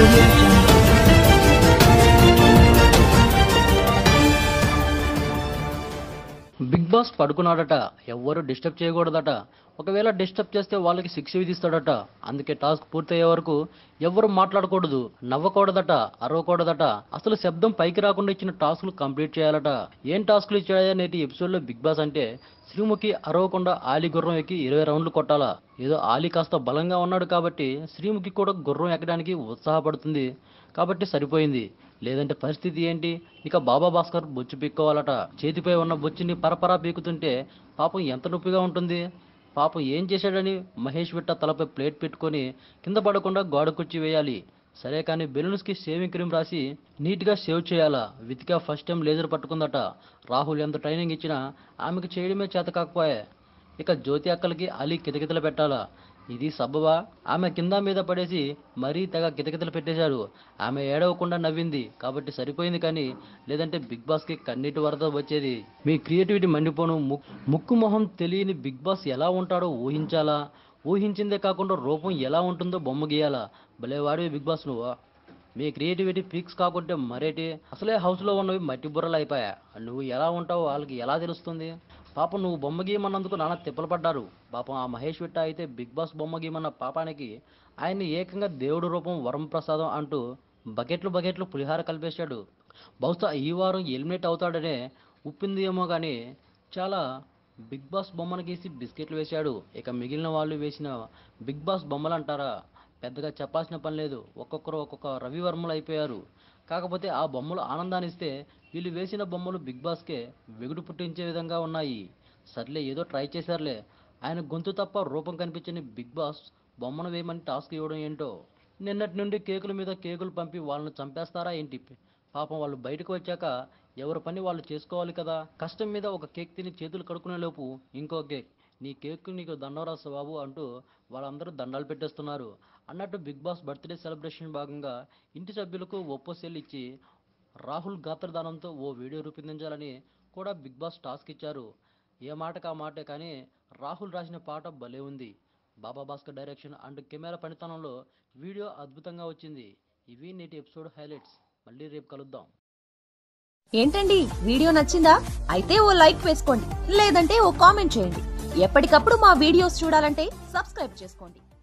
audio jungle. Bigg Boss పడుకున్నాడట ఎవ్వరు disturb చేయకూడదట ఒకవేళ డిస్టర్బ్ చేస్తే వాళ్ళకి శిక్ష విధిస్తాడట అందుకే టాస్క్ పూర్తయ్యే వరకు ఎవ్వరు మాట్లాడకూడదు నవ్వకూడదట అరవకూడదట అసలు శబ్దం పైకి రాకుండా ఇచ్చిన టాస్క్లు కంప్లీట్ చేయాలట ఏం టాస్క్లు ఇచ్చాయా నేటి ఎపిసోడ్లో బిగ్ బాస్ అంటే శ్రీముఖి అరవకుండా ఆలి గుర్రం ఎక్కి ఇరవై రౌండ్లు కొట్టాలా ఏదో ఆలి కాస్త బలంగా ఉన్నాడు కాబట్టి శ్రీముఖి కూడా గుర్రం ఎక్కడానికి ఉత్సాహపడుతుంది కాబట్టి సరిపోయింది లేదంటే పరిస్థితి ఏంటి ఇక బాబా భాస్కర్ బొచ్చు పీక్కోవాలట చేతిపై ఉన్న బొచ్చుని పరపరా పీకుతుంటే పాపం ఎంత నొప్పిగా ఉంటుంది పాపం ఏం చేశాడని మహేష్ విట్ట తలపై ప్లేట్ పెట్టుకొని కింద పడకుండా గోడ కుర్చీ వేయాలి సరే కానీ బెలూన్స్కి షేవింగ్ క్రీమ్ రాసి నీట్గా షేవ్ చేయాలా వితికా ఫస్ట్ టైం లేజర్ పట్టుకుందట రాహుల్ ఎంత ట్రైనింగ్ ఇచ్చినా ఆమెకు చేయడమే చేత కాకపోయే ఇక జ్యోతి అక్కలకి అలీ కితకితలు పెట్టాలా ఇది సబ్బవా ఆమె కింద మీద పడేసి మరీ తెగ కితకితలు పెట్టేశారు ఆమె ఏడవకుండా నవ్వింది కాబట్టి సరిపోయింది కానీ లేదంటే బిగ్ బాస్కి కన్నీటి వరద వచ్చేది మీ క్రియేటివిటీ మండిపోను ముక్- ముక్కు మొహం తెలియని బిగ్ బాస్ ఎలా ఉంటాడో ఊహించాలా ఊహించిందే కాకుండా రూపం ఎలా ఉంటుందో బొమ్మ గీయాలా భలే వాడివి బిగ్ బాస్ నువ్వు మీ క్రియేటివిటీ పీక్స్ కాకుంటే మరేటి అసలే హౌస్లో ఉన్నవి మట్టి బుర్రలు అయిపోయా నువ్వు ఎలా ఉంటావో వాళ్ళకి ఎలా తెలుస్తుంది పాపం నువ్వు బొమ్మ గీయమన్నందుకు నాన్న తిప్పలు పడ్డారు పాపం ఆ మహేష్ విట్ట అయితే బిగ్ బాస్ బొమ్మ గీయమన్న పాపానికి ఆయన్ని ఏకంగా దేవుడు రూపం వరం ప్రసాదం అంటూ బకెట్లు బకెట్లు పులిహార కలిపేశాడు బహుశా ఈ వారం ఎలిమినేట్ అవుతాడనే ఉప్పింది ఏమో కానీ చాలా బిగ్ బాస్ బొమ్మను గీసి బిస్కెట్లు వేశాడు ఇక మిగిలిన వాళ్ళు వేసిన బిగ్ బాస్ బొమ్మలు అంటారా పెద్దగా చెప్పాల్సిన పని లేదు ఒక్కొక్కరు ఒక్కొక్క రవివర్మలు అయిపోయారు కాకపోతే ఆ బొమ్మలు ఆనందాన్ని ఇస్తే వీళ్ళు వేసిన బొమ్మలు బిగ్ బాస్కే వెగుడు పుట్టించే విధంగా ఉన్నాయి సర్లే ఏదో ట్రై చేశారులే ఆయన గొంతు తప్ప రూపం కనిపించని బిగ్ బాస్ బొమ్మను వేయమని టాస్క్ ఇవ్వడం ఏంటో నిన్నటి నుండి కేకుల మీద కేకులు పంపి వాళ్ళని చంపేస్తారా ఏంటి పాపం వాళ్ళు బయటకు వచ్చాక ఎవరి పని వాళ్ళు చేసుకోవాలి కదా కష్టం మీద ఒక కేక్ తిని చేతులు కడుక్కునే లోపు ఇంకో కేక్ నీ కేక్ నీకు దండం రాస్తా బాబు అంటూ వాళ్ళందరూ దండాలు పెట్టేస్తున్నారు అన్నట్టు బిగ్ బాస్ బర్త్డే సెలబ్రేషన్ భాగంగా ఇంటి సభ్యులకు ఒప్పో సెల్ ఇచ్చి రాహుల్ గాత్రదానంతో ఓ వీడియో రూపొందించాలని కూడా బిగ్ బాస్ టాస్క్ ఇచ్చారు ఏ మాటకు ఆ మాటే కానీ రాహుల్ రాసిన పాట భలే ఉంది Baba Bhaskar direction and camera పనితనంలో వీడియో అద్భుతంగా వచ్చింది ఇవి నేటి ఎపిసోడ్ హైలైట్స్ మళ్ళీ రేపు కలుద్దాం ఏంటండి వీడియో నచ్చిందా అయితే ఓ లైక్ వేసుకోండి లేదంటే ఓ కామెంట్ చేయండి ఎప్పటికప్పుడు మా వీడియోస్ చూడాలంటే సబ్స్క్రైబ్ చేసుకోండి